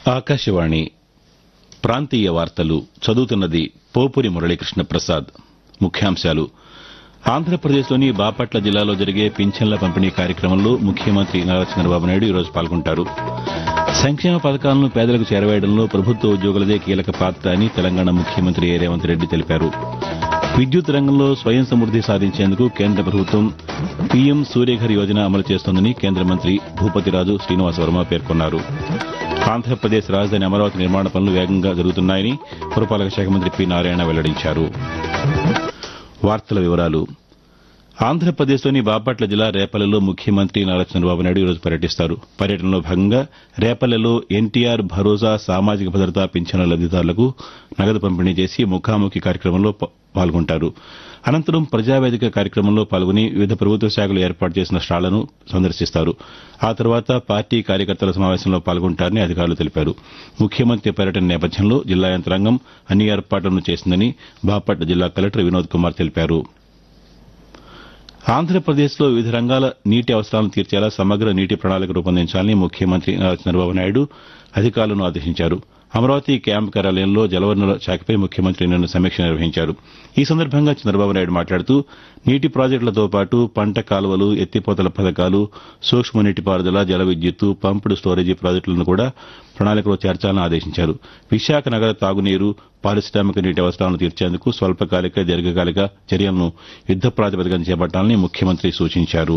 ఆకాశవాణి ప్రాంతీయ వార్తలు చదువుతున్నది పోపురి మురళీకృష్ణ ప్రసాద్ ముఖ్యాంశాలు ఆంధ్రప్రదేశ్లోని బాపట్ల జిల్లాలో జరిగే పింఛన్ల పంపిణీ కార్యక్రమంలో ముఖ్యమంత్రి నారా చంద్రబాబు నాయుడు ఈరోజు పాల్గొంటారు సంక్షేమ పథకాలను పేదలకు చేరవేయడంలో ప్రభుత్వ ఉద్యోగులదే కీలక పాత్ర అని తెలంగాణ ముఖ్యమంత్రి ఏ రేవంత్ రెడ్డి తెలిపారు విద్యుత్ రంగంలో స్వయం సమృద్ది సాధించేందుకు కేంద్ర ప్రభుత్వం పీఎం సూర్యఘర్ యోజన అమలు చేస్తోందని కేంద్ర మంత్రి భూపతిరాజు శ్రీనివాస వర్మ పేర్కొన్నారు ఆంధ్రప్రదేశ్ రాజధాని అమరావతి నిర్మాణ పనులు వేగంగా జరుగుతున్నాయని పురపాలక శాఖ మంత్రి పి నారాయణ వెల్లడించారు వార్తల వివరాలు ఆంధ్రప్రదేశ్లోని బాపట్ల జిల్లా రేపల్లెలో ముఖ్యమంత్రి నారా చంద్రబాబు నాయుడు ఈరోజు పర్యటిస్తారు పర్యటనలో భాగంగా రేపల్లెలో ఎన్టీఆర్ భరోసా సామాజిక భద్రతా పింఛన్ల లబ్దిదారులకు నగదు పంపిణీ చేసి ముఖాముఖి కార్యక్రమంలో ప- పాల్గొంటారు అనంతరం ప్రజావేదిక కార్యక్రమంలో పాల్గొని వివిధ ప్రభుత్వ శాఖలు ఏర్పాటు చేసిన స్టాళ్లను సందర్శిస్తారు ఆ తర్వాత పార్టీ కార్యకర్తల సమావేశంలో పాల్గొంటారని అధికారులు తెలిపారు ముఖ్యమంత్రి పర్యటన నేపథ్యంలో జిల్లా యంత్రాంగం అన్ని ఏర్పాట్లను చేసిందని బాపట్ల జిల్లా కలెక్టర్ వినోద్ కుమార్ తెలిపారు ఆంధ్రప్రదేశ్లో వివిధ రంగాల నీటి అవసరాలను తీర్చేలా సమగ్ర నీటి ప్రణాళిక రూపొందించాలని ముఖ్యమంత్రి నారా చంద్రబాబు నాయుడు అధికారులను ఆదేశించారు అమరావతి క్యాంప్ కార్యాలయంలో జలవనరుల శాఖపై ముఖ్యమంత్రి నిన్న సమీక్ష నిర్వహించారు ఈ సందర్భంగా చంద్రబాబు నాయుడు మాట్లాడుతూ నీటి ప్రాజెక్టులతో పాటు పంట కాలువలు ఎత్తిపోతల పథకాలు సూక్ష్మ నీటిపారుదల జల విద్యుత్తు పంపుడు స్టోరేజీ ప్రాజెక్టులను కూడా ప్రణాళికలో చేర్చాలని ఆదేశించారు విశాఖ నగర తాగునీరు పారిశ్రామిక నీటి అవసరాలను తీర్చేందుకు స్వల్పకాలిక దీర్ఘకాలిక చర్యలను యుద్ద ప్రాతిపదికన చేపట్టాలని ముఖ్యమంత్రి సూచించారు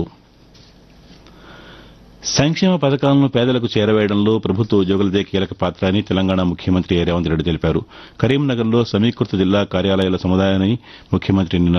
సంక్షేమ పథకాలను పేదలకు చేరవేయడంలో ప్రభుత్వ ఉద్యోగులదే కీలక పాత్ర అని తెలంగాణ ముఖ్యమంత్రి ఏ రేవంత్ రెడ్డి తెలిపారు కరీంనగర్లో సమీకృత జిల్లా కార్యాలయాల సముదాయాన్ని ముఖ్యమంత్రి నిన్న